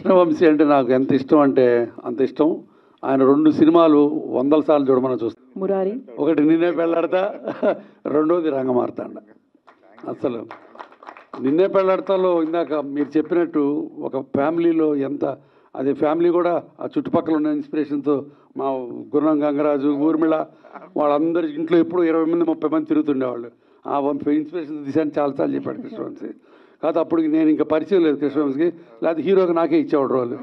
కృష్ణవంశీ అంటే నాకు ఎంత ఇష్టం అంటే అంత ఇష్టం ఆయన రెండు సినిమాలు వందల సార్లు చూడమని చూస్తాను మురారి ఒకటి నిన్నే పెళ్ళాడతా రెండోది రంగమార్తాండ అసలు నిన్నే పెళ్ళాడతాలో ఇందాక మీరు చెప్పినట్టు ఒక ఫ్యామిలీలో ఎంత అదే ఫ్యామిలీ కూడా ఆ చుట్టుపక్కల ఉన్న ఇన్స్పిరేషన్తో మా గుర్రం గంగరాజు ఊర్మిళ వాళ్ళందరి ఇంట్లో ఎప్పుడు ఇరవై మంది ముప్పై మంది తిరుగుతుండేవాళ్ళు ఆ ఇన్స్పిరేషన్ తీసాను చాలాసార్లు చెప్పాడు కృష్ణవంశీ కాదు అప్పుడు నేను ఇంకా పరిచయం లేదు కృష్ణవంశీకి లేకపోతే హీరోకి నాకే ఇచ్చేవాడు రోలు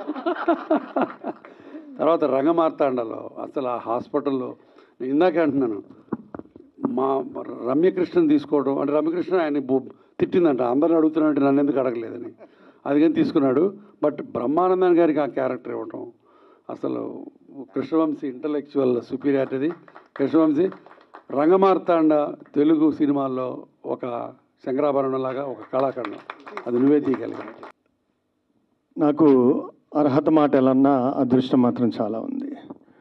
తర్వాత రంగమార్తాండలో అసలు ఆ హాస్పిటల్లో నేను ఇందాకే అంటున్నాను మా రమ్యకృష్ణని తీసుకోవడం అంటే రమ్యకృష్ణ ఆయన బు- తిట్టిందంట అందరిని అడుగుతున్నాడంటే నన్ను ఎందుకు అడగలేదని అది కానీ తీసుకున్నాడు బట్ బ్రహ్మానందన్ గారికి ఆ క్యారెక్టర్ ఇవ్వటం అసలు కృష్ణవంశీ ఇంటలెక్చువల్ సుపీరియారిటీ కృష్ణవంశీ రంగమార్తాండ తెలుగు సినిమాల్లో ఒక శంకరాభరణం లాగా ఒక కళాఖండం అది నువ్వే తీయగలిగావు నాకు అర్హత మాట ఎలన్నా అదృష్టం మాత్రం చాలా ఉంది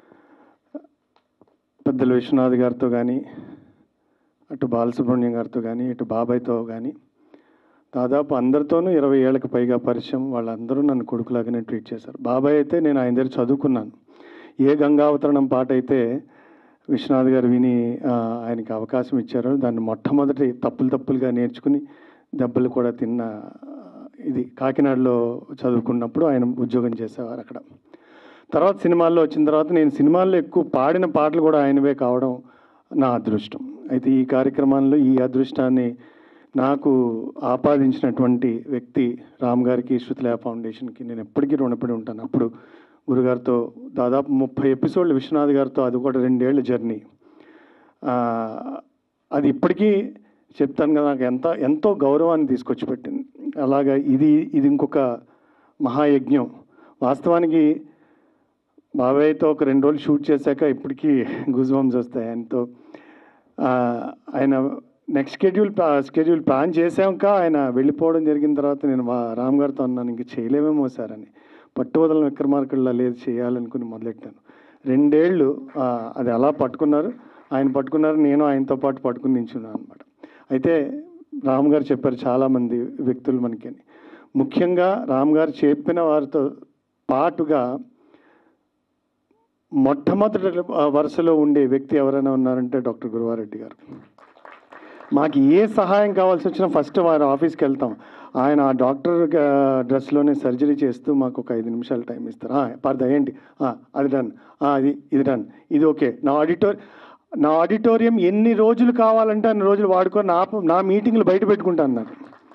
పెద్దలు విశ్వనాథ్ గారితో కానీ అటు బాలసుబ్రహ్మణ్యం గారితో కానీ ఇటు బాబాయ్తో కానీ దాదాపు అందరితోనూ ఇరవై ఏళ్ళకి పైగా పరిచయం వాళ్ళందరూ నన్ను కొడుకులాగానే ట్రీట్ చేశారు బాబాయ్ అయితే నేను ఆయన దగ్గర చదువుకున్నాను ఏ గంగావతరణం పాట అయితే విశ్వనాథ్ గారు విని ఆ, ఆయనకి అవకాశం ఇచ్చారో దాన్ని మొట్టమొదటి తప్పులు తప్పులుగా నేర్చుకుని దెబ్బలు కూడా తిన్న ఇది కాకినాడలో చదువుకున్నప్పుడు ఆయన ఉద్యోగం చేసేవారు అక్కడ తర్వాత సినిమాల్లో వచ్చిన తర్వాత నేను సినిమాల్లో ఎక్కువ పాడిన పాటలు కూడా ఆయనవే కావడం నా అదృష్టం అయితే ఈ కార్యక్రమాల్లో ఈ అదృష్టాన్ని నాకు ఆపాదించినటువంటి వ్యక్తి రామ్ గారికి శృతిలయ ఫౌండేషన్కి నేను ఎప్పటికీ రుణపడి ఉంటాను అప్పుడు గురుగారితో దాదాపు ముప్పై ఎపిసోడ్లు విశ్వనాథ్ గారితో అది కూడా రెండేళ్ల జర్నీ ఆ, అది ఇప్పటికీ చెప్తాను కదా నాకు ఎంత ఎంతో గౌరవాన్ని తీసుకొచ్చి పెట్టింది అలాగా ఇది ఇది ఇంకొక మహాయజ్ఞం వాస్తవానికి బాబాయ్తో ఒక రెండు రోజులు షూట్ చేశాక ఇప్పటికీ గుజ్బంస్ వస్తాయి ఆయనతో ఆ, ఆయన నెక్స్ట్ షెడ్యూల్ షెడ్యూల్ ప్లాన్ చేశాక ఆయన వెళ్ళిపోవడం జరిగిన తర్వాత నేను మా రామ్ గారితో అన్నాను ఇంక చేయలేమేమో సార్ అని పట్టువదల విక్రమార్కుల్లో లేదు చేయాలనుకుని మొదలెట్టాను రెండేళ్ళు ఆ, అది అలా పట్టుకున్నారు ఆయన పట్టుకున్నారు నేను ఆయనతో పాటు పట్టుకుని నించున్నాను అనమాట అయితే రామ్ గారు చెప్పారు చాలామంది వ్యక్తులు మనకి అని. ముఖ్యంగా రామ్ గారు చెప్పిన వారితో పాటుగా మొట్టమొదటి ఆ, వరుసలో ఉండే వ్యక్తి ఎవరైనా ఉన్నారంటే డాక్టర్ గురువారెడ్డి గారు మాకు ఏ సహాయం కావాల్సి వచ్చినా ఫస్ట్ వారి ఆఫీస్కి వెళ్తాం ఆయన ఆ డాక్టర్ గా- డ్రెస్లోనే సర్జరీ చేస్తూ మాకు ఒక ఐదు నిమిషాలు టైం ఇస్తారు "ఆ, పర్ద ఏంటి "ఆ, అది డన్ "ఆ, అది ఇది డన్ ఇది ఓకే నా ఆడిటోర్ నా ఆడిటోరియం ఎన్ని రోజులు కావాలంటే అన్ని రోజులు వాడుకొని నా నా మీటింగ్లు బయట పెట్టుకుంటాను నాకు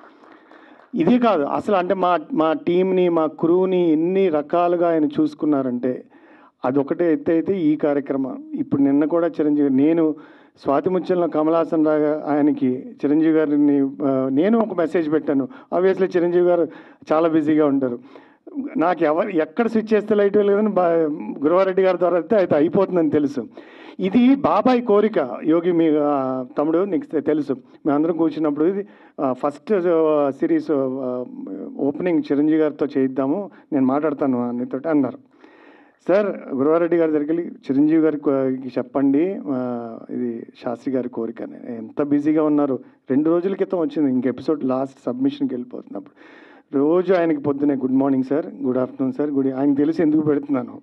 ఇదే కాదు అసలు అంటే మా మా టీంని మా క్రూని ఎన్ని రకాలుగా ఆయన చూసుకున్నారంటే అదొకటే ఎత్తు అయితే ఈ కార్యక్రమం ఇప్పుడు నిన్న కూడా చిరంజీవి నేను స్వాతి ముత్యంలో కమలాసన్ రాగా ఆయనకి చిరంజీవి గారిని ఆ, నేను ఒక మెసేజ్ పెట్టాను ఆబ్వియస్లీ చిరంజీవి గారు చాలా బిజీగా ఉంటారు నాకు ఎవరు ఎక్కడ స్విచ్ చేస్తే లైట్ లేదని బా గురువారెడ్డి గారి ద్వారా అయితే అయితే అయిపోతుందని తెలుసు ఇది బాబాయ్ కోరిక యోగి మీ ఆ, తమ్ముడు నీకు తె- తెలుసు మేమందరం కూర్చున్నప్పుడు ఇది ఫస్ట్ సిరీస్ ఓపెనింగ్ చిరంజీవి గారితో చేయిద్దాము నేను మాట్లాడతాను నీతో అన్నారు సార్ గురువారెడ్డి గారి దగ్గరికి వెళ్ళి చిరంజీవి గారికి కో- చెప్పండి ఆ, ఇది శాస్త్రి గారి కోరిక అని. ఎంత బిజీగా ఉన్నారు రెండు రోజుల క్రితం వచ్చింది ఇంక ఎపిసోడ్ లాస్ట్ సబ్మిషన్కి వెళ్ళిపోతున్నప్పుడు రోజు ఆయనకి పొద్దునే good morning sir good afternoon sir good ఆయనకి తెలిసి ఎందుకు పెడుతున్నాను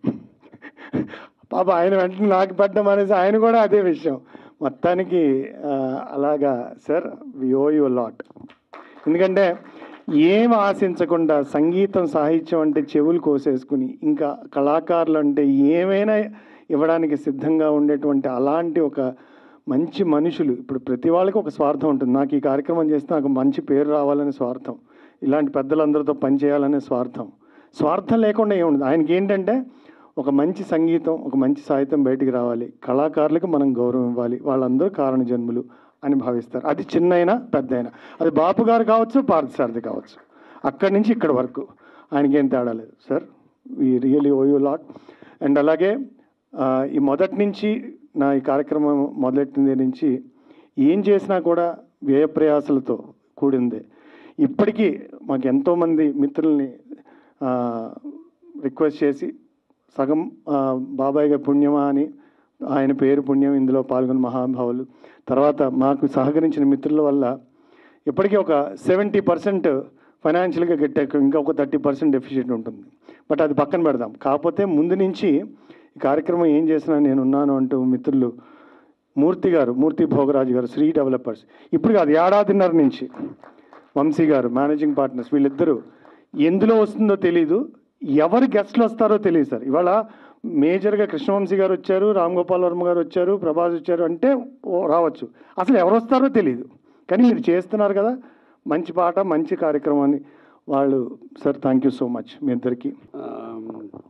పాప ఆయన వెంటనే నాకు పెట్టడం అనేసి ఆయన కూడా అదే విషయం మొత్తానికి ఆ, అలాగా sir we owe you lot ఎందుకంటే ఏం ఆశించకుండా సంగీతం సాహిత్యం అంటే చెవులు కోసేసుకుని ఇంకా కళాకారులు అంటే ఏమైనా ఇవ్వడానికి సిద్ధంగా ఉండేటువంటి అలాంటి ఒక మంచి మనుషులు ఇప్పుడు ప్రతి వాళ్ళకి ఒక స్వార్థం ఉంటుంది నాకు ఈ కార్యక్రమం చేస్తే నాకు మంచి పేరు రావాలనే స్వార్థం ఇలాంటి పెద్దలందరితో పనిచేయాలనే స్వార్థం స్వార్థం లేకుండా ఏముండదు ఆయనకి ఏంటంటే ఒక మంచి సంగీతం ఒక మంచి సాహిత్యం బయటికి రావాలి కళాకారులకు మనం గౌరవం ఇవ్వాలి వాళ్ళందరూ కారణ జన్ములు అని భావిస్తారు అది చిన్న అయినా పెద్ద అయినా అది బాపు గారు కావచ్చు పార్థసారథి కావచ్చు అక్కడి నుంచి ఇక్కడ వరకు ఆయనకి ఏం తేడా లేదు సార్ ఈ really owe you lot and అలాగే ఆ, ఈ మొదటి నుంచి నా ఈ కార్యక్రమం మొదలెట్టింది నుంచి ఏం చేసినా కూడా వ్యయ ప్రయాసలతో కూడిందే ఇప్పటికీ మాకు ఎంతోమంది మిత్రుల్ని ఆ, రిక్వెస్ట్ చేసి సగం ఆ, బాబాయ్ గారి పుణ్యమా అని ఆయన పేరు పుణ్యం ఇందులో పాల్గొన్న మహానుభావులు తర్వాత మాకు సహకరించిన మిత్రుల వల్ల ఇప్పటికీ ఒక సెవెంటీ పర్సెంట్ ఫైనాన్షియల్గా గట్టాక ఇంకా ఒక థర్టీ పర్సెంట్ డెఫిషియట్ ఉంటుంది బట్ అది పక్కన పెడదాం కాకపోతే ముందు నుంచి ఈ కార్యక్రమం ఏం చేసినా నేను ఉన్నాను అంటూ మిత్రులు మూర్తి గారు మూర్తి భోగరాజు గారు శ్రీ డెవలపర్స్ ఇప్పుడు కాదు ఏడాదిన్నర నుంచి వంశీ గారు మేనేజింగ్ పార్ట్నర్స్ వీళ్ళిద్దరూ ఎందులో వస్తుందో తెలీదు ఎవరు గెస్ట్లు వస్తారో తెలియదు సార్ ఇవాళ మేజర్గా కృష్ణవంశీ గారు వచ్చారు రామ్ గోపాల్ వర్మ గారు వచ్చారు ప్రభాస్ వచ్చారు అంటే ఓ రావచ్చు అసలు ఎవరు వస్తారో తెలియదు కానీ మీరు చేస్తున్నారు కదా మంచి పాట మంచి కార్యక్రమాన్ని వాళ్ళు sir thank you so much మీ ఇద్దరికి ఆమ్,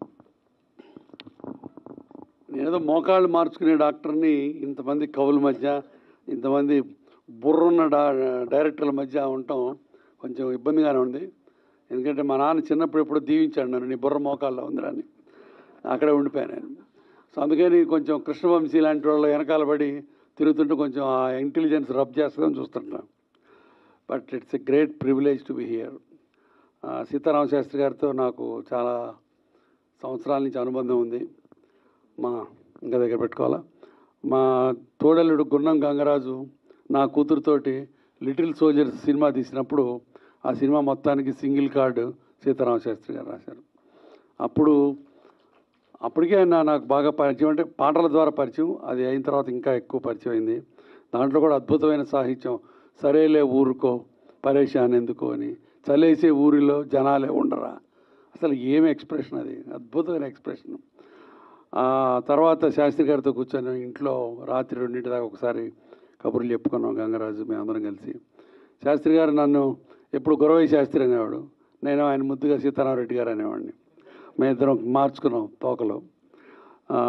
నేనేదో మోకాళ్ళు మార్చుకునే డాక్టర్ని ఇంతమంది కవుల మధ్య ఇంతమంది బుర్రున్న డా డైరెక్టర్ల మధ్య ఉండటం కొంచెం ఇబ్బందిగానే ఉంది ఎందుకంటే మా నాన్న చిన్నప్పుడు ఎప్పుడు దీవించాడు నన్ను నీ బుర్ర మోకాల్లో ఉందిరాని అక్కడే ఉండిపోయాను నేను సో అందుకని కొంచెం కృష్ణవంశీ లాంటి వాళ్ళు వెనకాల పడి తిరుగుతుంటే కొంచెం ఆ ఇంటెలిజెన్స్ రబ్ చేస్తుందని చూస్తుంటాను but it's a great privilege to be here Sitarama Sastri గారితో నాకు చాలా సంవత్సరాల నుంచి అనుబంధం ఉంది మా ఇంకా దగ్గర పెట్టుకోవాలా మా తోడల్లుడు గున్నం గంగరాజు నా కూతురుతోటి లిటిల్ సోల్జర్స్ సినిమా తీసినప్పుడు ఆ సినిమా మొత్తానికి సింగిల్ కార్డు సీతారామ శాస్త్రి గారు రాశారు అప్పుడు అప్పటికే ఆయన నాకు బాగా పరిచయం అంటే పాటల ద్వారా పరిచయం అది అయిన తర్వాత ఇంకా ఎక్కువ పరిచయం అయింది దాంట్లో కూడా అద్భుతమైన సాహిత్యం సరేలే ఊరుకో పరేషాన్ ఎందుకు అని చలేసే ఊరిలో జనాలే ఉండరా అసలు ఏమి ఎక్స్ప్రెషన్ అది అద్భుతమైన ఎక్స్ప్రెషన్ ఆ తర్వాత శాస్త్రి గారితో కూర్చొని ఇంట్లో రాత్రి రెండింటి దాకా ఒకసారి కబుర్లు చెప్పుకున్నాం గంగరాజు మేమందరం కలిసి శాస్త్రి గారు నన్ను ఎప్పుడు గురవయ్య శాస్త్రి అనేవాడు నేను ఆయన ముద్దుగా సీతారామరెడ్డి గారు అనేవాడిని మేమిద్దరం మార్చుకున్నాం తోకలో ఆ,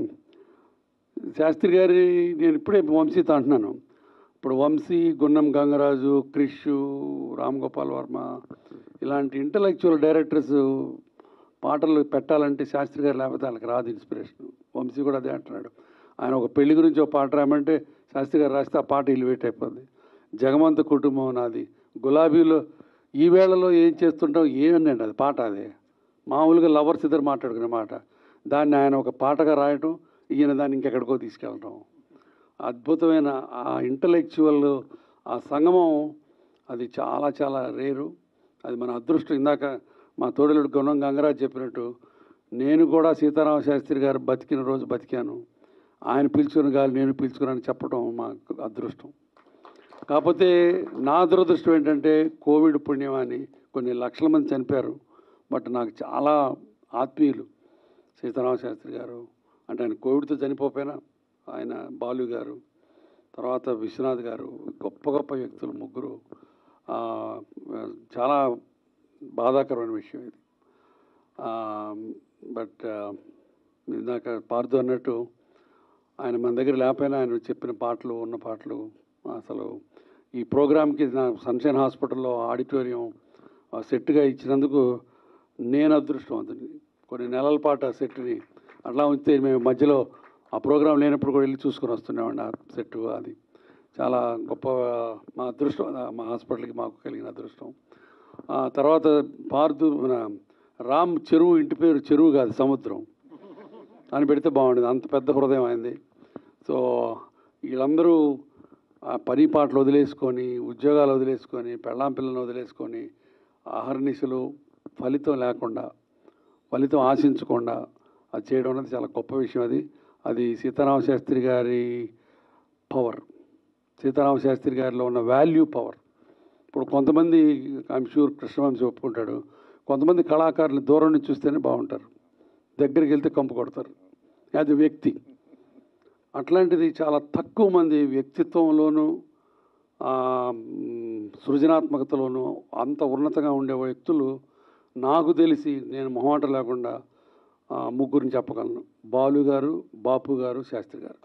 శాస్త్రి గారి నేను ఇప్పుడే వంశీతో అంటున్నాను ఇప్పుడు వంశీ గున్నం గంగరాజు క్రిష్ రామ్ గోపాల్ వర్మ ఇలాంటి ఇంటలెక్చువల్ డైరెక్టర్స్ పాటలు పెట్టాలంటే శాస్త్రి గారు లేకపోతే వాళ్ళకి రాదు ఇన్స్పిరేషన్ వంశీ కూడా అదే అంటున్నాడు ఆయన ఒక పెళ్లి గురించి ఒక పాట రాయమంటే శాస్త్రి గారు రాస్తే ఆ పాట ఇలివేట్ అయిపోద్ది జగమంత కుటుంబం నాది గులాబీలో ఈ వేళలో ఏం చేస్తుంటాం ఏమన్నాడు అది పాట అదే మామూలుగా లవర్స్ ఇద్దరు మాట్లాడుకునే మాట దాన్ని ఆయన ఒక పాటగా రాయటం ఈయన దాన్ని ఇంకెక్కడికో తీసుకెళ్ళటం అద్భుతమైన ఆ ఇంటలెక్చువల్ ఆ సంగమం అది చాలా చాలా రేరు అది మన అదృష్టం ఇందాక మా తోడలుడు గుణం గంగరాజ్ చెప్పినట్టు నేను కూడా సీతారామ శాస్త్రి గారు బతికిన రోజు బతికాను ఆయన పీల్చుకున్న గాలి నేను పీల్చుకున్నాను చెప్పడం మాకు అదృష్టం కాకపోతే నా దురదృష్టం ఏంటంటే కోవిడ్ పుణ్యమాని కొన్ని లక్షల మంది చనిపోయారు బట్ నాకు చాలా ఆత్మీయులు సీతారామ శాస్త్రి గారు అంటే ఆయన కోవిడ్తో చనిపోపోయినా ఆయన బాలు గారు తర్వాత విశ్వనాథ్ గారు గొప్ప గొప్ప వ్యక్తులు ముగ్గురు ఆ, చాలా బాధాకరమైన విషయం ఇది బట్ ఇందాక పార్దు అన్నట్టు ఆయన మన దగ్గర లేకపోయినా ఆయన చెప్పిన పాటలు ఉన్న పాటలు అసలు ఈ ప్రోగ్రామ్కి నా సన్షైన్ హాస్పిటల్లో ఆడిటోరియం ఆ సెట్గా ఇచ్చినందుకు నేను అదృష్టవంతుని కొన్ని నెలల పాటు ఆ సెట్ని అట్లా ఉంచితే మేము మధ్యలో ఆ ప్రోగ్రాం లేనప్పుడు కూడా వెళ్ళి చూసుకొని వస్తున్నామండి ఆ సెట్ అది చాలా గొప్ప మా అదృష్టం మా హాస్పిటల్కి మాకు కలిగిన అదృష్టం ఆ తర్వాత పార్దు మన రామ్ చెరువు ఇంటి పేరు చెరువు కాదు సముద్రం అని పెడితే బాగుండేది అంత పెద్ద హృదయం అయింది సో వీళ్ళందరూ ఆ పని పాటలు వదిలేసుకొని ఉద్యోగాలు వదిలేసుకొని పెళ్ళాం పిల్లలను వదిలేసుకొని అహర్నిశలు ఫలితం లేకుండా ఫలితం ఆశించకుండా అది చేయడం అనేది చాలా గొప్ప విషయం అది అది సీతారామ శాస్త్రి గారి పవర్ సీతారామ శాస్త్రి గారిలో ఉన్న వాల్యూ పవర్ ఇప్పుడు కొంతమంది ఐఎమ్ షూర్ కృష్ణవంశీ ఒప్పుకుంటాడు కొంతమంది కళాకారులు దూరం నుంచి చూస్తేనే బాగుంటారు దగ్గరికి వెళ్తే కంపు కొడతారు అది వ్యక్తి అట్లాంటిది చాలా తక్కువ మంది వ్యక్తిత్వంలోనూ ఆ, మ్, సృజనాత్మకతలోనూ అంత ఉన్నతంగా ఉండే వ్యక్తులు నాకు తెలిసి నేను మొహమాట లేకుండా ఆ, ముగ్గురిని చెప్పగలను బాలు గారు బాపు గారు శాస్త్రి గారు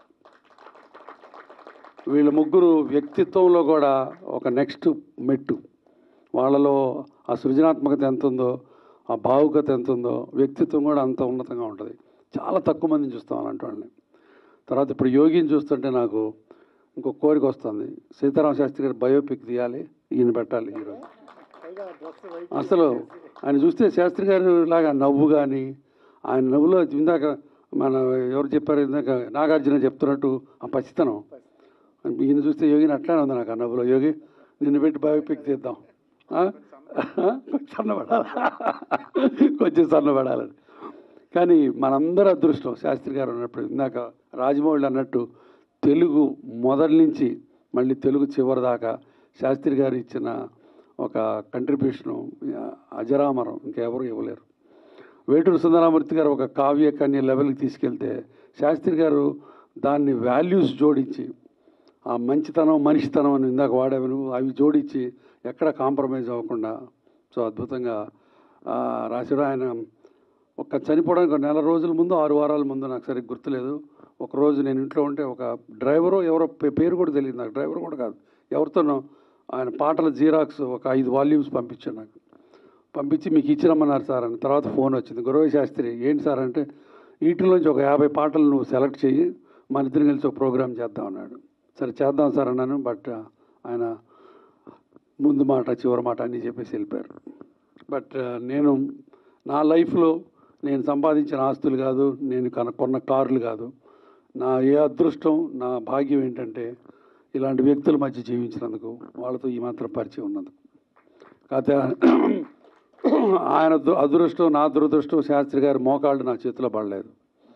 వీళ్ళ ముగ్గురు వ్యక్తిత్వంలో కూడా ఒక నెక్స్ట్ మెట్టు వాళ్ళలో ఆ సృజనాత్మకత ఎంత ఉందో ఆ భావుకత ఎంత ఉందో వ్యక్తిత్వం కూడా అంత ఉన్నతంగా ఉంటుంది చాలా తక్కువ మందిని చూస్తాం అలాంటి వాళ్ళని తర్వాత ఇప్పుడు యోగిని చూస్తుంటే నాకు ఇంకో కోరిక వస్తుంది సీతారామ శాస్త్రి గారి బయోపిక్ తీయాలి ఈయన పెట్టాలి హీరో అసలు ఆయన చూస్తే శాస్త్రి గారు లాగా నవ్వు కానీ ఆయన నవ్వులో ఇందాక మన ఎవరు చెప్పారు ఇందాక నాగార్జున చెప్తున్నట్టు ఆ పచ్చితనం ఈయన చూస్తే యోగిని అట్లానే ఉంది నాకు ఆ నవ్వులో యోగి నిన్ను పెట్టి బయోపిక్ తీద్దాం ఆ? కొంచెం సన్నబడాలి కొంచెం సన్నబడాలని కానీ మనందరి అదృష్టం శాస్త్రి గారు ఉన్నప్పుడు ఇందాక రాజమౌళి అన్నట్టు తెలుగు మొదటి నుంచి మళ్ళీ తెలుగు చివరి దాకా శాస్త్రి గారు ఇచ్చిన ఒక కంట్రిబ్యూషను అజరామరం ఇంకెవరు ఇవ్వలేరు వేటూరు సుందరామూర్తి గారు ఒక కావ్య కన్య లెవెల్కి తీసుకెళ్తే శాస్త్రి గారు దాన్ని వాల్యూస్ జోడించి ఆ మంచితనం మనిషితనం అని ఇందాక వాడేవి నువ్వు అవి జోడించి ఎక్కడ కాంప్రమైజ్ అవ్వకుండా సో అద్భుతంగా ఆ, రాశాడు ఆయన ఒక చనిపోవడానికి ఒక నెల రోజుల ముందు ఆరు వారాల ముందు నాకు సరిగ్గా గుర్తులేదు ఒక రోజు నేను ఇంట్లో ఉంటే ఒక డ్రైవరు ఎవరో పే- పేరు కూడా తెలియదు నాకు డ్రైవర్ కూడా కాదు ఎవరితోనో ఆయన పాటల జీరాక్స్ ఒక ఐదు వాల్యూమ్స్ పంపించాడు నాకు పంపించి మీకు ఇచ్చిరమ్మన్నారు సార్ అని తర్వాత ఫోన్ వచ్చింది గురవ శాస్త్రి ఏంటి సార్ అంటే వీటిలోంచి ఒక యాభై పాటలు నువ్వు సెలెక్ట్ చెయ్యి మన ఇద్దరు కలిసి ఒక ప్రోగ్రామ్ చేద్దాం అన్నాడు సరే చేద్దాం సార్ అన్నాను బట్ ఆయన ముందు మాట చివరి మాట అన్నీ చెప్పేసి వెళ్ళిపోయారు బట్ నేను నా లైఫ్లో నేను సంపాదించిన ఆస్తులు కాదు నేను కన కొన్న కార్లు కాదు నా ఏ అదృష్టం నా భాగ్యం ఏంటంటే ఇలాంటి వ్యక్తుల మధ్య జీవించినందుకు వాళ్ళతో ఈ మాత్రం పరిచయం ఉన్నందుకు కాకపోతే ఆయన దు- అదృష్టం నా దురదృష్టం శాస్త్రి గారి మోకాళ్ళు నా చేతిలో పడలేదు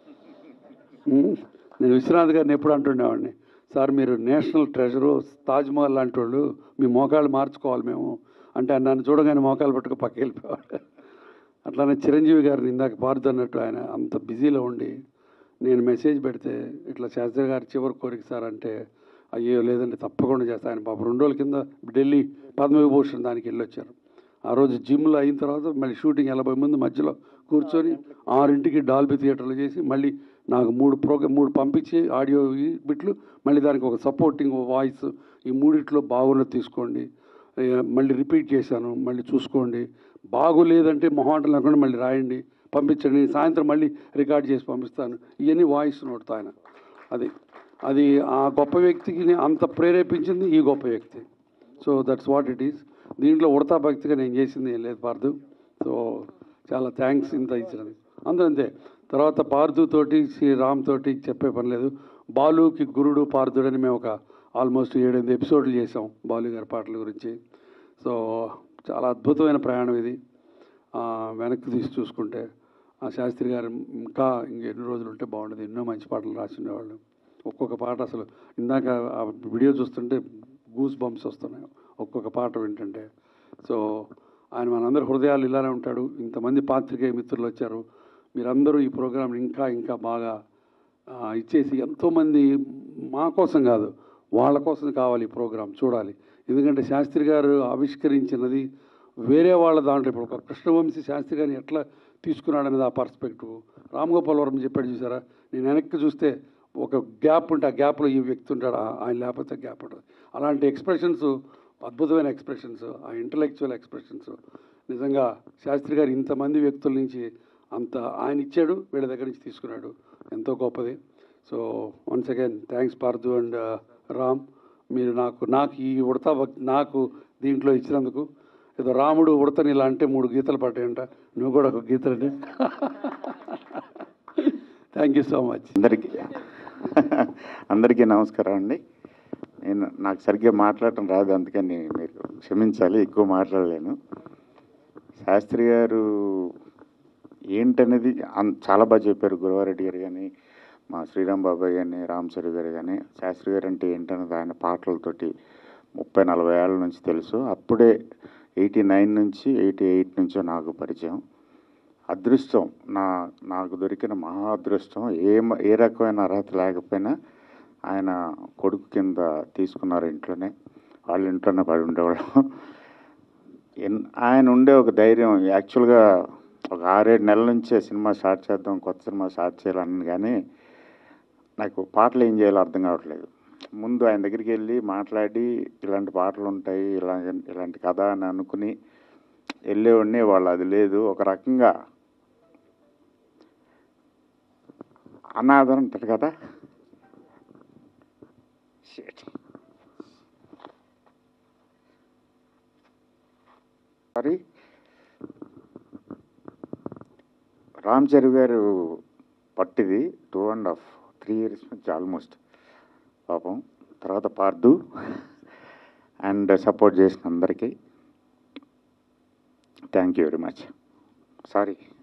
ఉమ్, నేను విశ్వనాథ్ గారిని ఎప్పుడు అంటుండేవాడిని సార్ మీరు నేషనల్ ట్రెజరు తాజ్మహల్ లాంటి వాళ్ళు మీ మోకాళ్ళు మార్చుకోవాలి మేము అంటే ఆయన నన్ను చూడగానే మోకాలు పట్టుకు పక్కకి వెళ్ళిపోవాడు అట్లానే చిరంజీవి గారిని ఇందాక పారుతున్నట్టు ఆయన అంత బిజీలో ఉండి నేను మెసేజ్ పెడితే ఇట్లా శాస్త్రి గారి చివరి కోరిక సార్ అంటే అయ్యో లేదండి తప్పకుండా చేస్తా ఆయన పాపం రెండు రోజుల కింద ఢిల్లీ పద్మవిభూషణ్ దానికి వెళ్ళొచ్చారు ఆ రోజు జిమ్లో అయిన తర్వాత మళ్ళీ షూటింగ్ ఎనభై ముందు మధ్యలో కూర్చొని ఆరింటికి డాల్బీ థియేటర్లో చేసి మళ్ళీ నాకు మూడు ప్రోగ్రామ్ మూడు పంపించి ఆడియో ఈ బిట్లు మళ్ళీ దానికి ఒక సపోర్టింగ్ వాయిస్ ఈ మూడిట్లో బాగున్నది తీసుకోండి ఏ, మళ్ళీ రిపీట్ చేశాను మళ్ళీ చూసుకోండి బాగోలేదంటే మొహాటం లేకుండా మళ్ళీ రాయండి పంపించండి సాయంత్రం మళ్ళీ రికార్డ్ చేసి పంపిస్తాను ఇవన్నీ వాయిస్ నోట్తో ఆయన అది అది ఆ గొప్ప వ్యక్తికి అంత ప్రేరేపించింది ఈ గొప్ప వ్యక్తి so that's what it is దీంట్లో ఉడతా భక్తిగా నేను చేసింది ఏం లేదు పార్దు సో చాలా థ్యాంక్స్ ఇంత ఇచ్చినది అందరూ అంతే తర్వాత పార్థు తోటి శ్రీ రామ్ తోటి చెప్పే పని లేదు బాలుకి గురుడు పార్థుడని మేము ఒక ఆల్మోస్ట్ ఏడెనిమిది ఎపిసోడ్లు చేసాం బాలు గారి పాటల గురించి సో చాలా అద్భుతమైన ప్రయాణం ఇది ఆ, వెనక్కి తీసి చూసుకుంటే ఆ శాస్త్రి గారు ఇంకా ఇంకెన్ని రోజులు ఉంటే బాగుండేది ఎన్నో మంచి పాటలు రాసిండేవాళ్ళు ఒక్కొక్క పాట అసలు ఇందాక ఆ వీడియో చూస్తుంటే గూస్ బంప్స్ వస్తున్నాయి ఒక్కొక్క పాట వింటుంటే సో ఆయన మనందరి హృదయాలు ఇలానే ఉంటాడు ఇంతమంది పాత్రికేయ మిత్రులు వచ్చారు మీరందరూ ఈ ప్రోగ్రాం ఇంకా ఇంకా బాగా ఆ, ఇచ్చేసి ఎంతోమంది మా కోసం కాదు వాళ్ళ కోసం కావాలి ఈ ప్రోగ్రాం చూడాలి ఎందుకంటే శాస్త్రి గారు ఆవిష్కరించినది వేరే వాళ్ళ దాంట్లో ఇప్పుడు ఒక కృష్ణవంశీ శాస్త్రి గారిని ఎట్లా తీసుకున్నాడు అనేది ఆ పర్స్పెక్టివ్ రామ్ గోపాల్ వర్మ చెప్పాడు చూసారా నేను వెనక్కి చూస్తే ఒక గ్యాప్ ఉంటే ఆ గ్యాప్లో ఈ వ్యక్తి ఉంటాడు ఆ- ఆయన లేకపోతే గ్యాప్ ఉంటుంది అలాంటి ఎక్స్ప్రెషన్స్ అద్భుతమైన ఎక్స్ప్రెషన్స్ ఆ ఇంటలెక్చువల్ ఎక్స్ప్రెషన్స్ నిజంగా శాస్త్రి గారు ఇంతమంది వ్యక్తుల నుంచి అంత ఆయన ఇచ్చాడు వీళ్ళ దగ్గర నుంచి తీసుకున్నాడు ఎంతో గొప్పది so once again thanks Parthu and Ram మీరు నాకు నాకు ఈ ఉడతా భక్తి నాకు దీంట్లో ఇచ్చినందుకు ఏదో రాముడు ఉడతని ఇలా అంటే మూడు గీతలు పట్టాయంట నువ్వు కూడా ఒక గీతలండి థ్యాంక్ యూ సో మచ్ అందరికీ అందరికీ నమస్కారం అండి నేను నాకు సరిగ్గా మాట్లాడటం రాదు అందుకని మీరు క్షమించాలి ఎక్కువ మాట్లాడలేను శాస్త్రి గారు ఏంటనేది అన్- చాలా బాగా చెప్పారు గురవారెడ్డి గారు కానీ మా శ్రీరామ్ బాబాయ్ కానీ రామ్ చరణ్ గారు కానీ శాస్త్రి గారు అంటే ఏంటనేది ఆయన పాటలతోటి ముప్పై నలభై ఏళ్ళ నుంచి తెలుసు అప్పుడే ఎయిటీ నైన్ నుంచి ఎయిటీ ఎయిట్ నుంచో నాకు పరిచయం అదృష్టం నా నాకు దొరికిన మహా అదృష్టం ఏ మ- ఏ రకమైన అర్హత లేకపోయినా ఆయన కొడుకు కింద తీసుకున్నారు ఇంట్లోనే వాళ్ళ ఇంట్లోనే పడి ఉండేవాళ్ళం ఎన్ ఆయన ఉండే ఒక ధైర్యం యాక్చువల్గా ఒక ఆరేడు నెలల నుంచే సినిమా స్టార్ట్ చేద్దాం కొత్త సినిమా స్టార్ట్ చేయాలని కానీ నాకు పాటలు ఏం చేయాలో అర్థం కావట్లేదు ముందు ఆయన దగ్గరికి వెళ్ళి మాట్లాడి ఇలాంటి పాటలు ఉంటాయి ఇలా ఇలాంటి కథ అని అనుకుని వెళ్ళేవాడిని వాళ్ళు అది లేదు ఒక రకంగా అనాథం అంటారు కదా Shit. సారీ రామ్ చరణ్ గారు పట్టిది two and half three years నుంచి ఆల్మోస్ట్ పాపం తర్వాత పార్దు అండ్ సపోర్ట్ చేసిన అందరికీ thank you very much sorry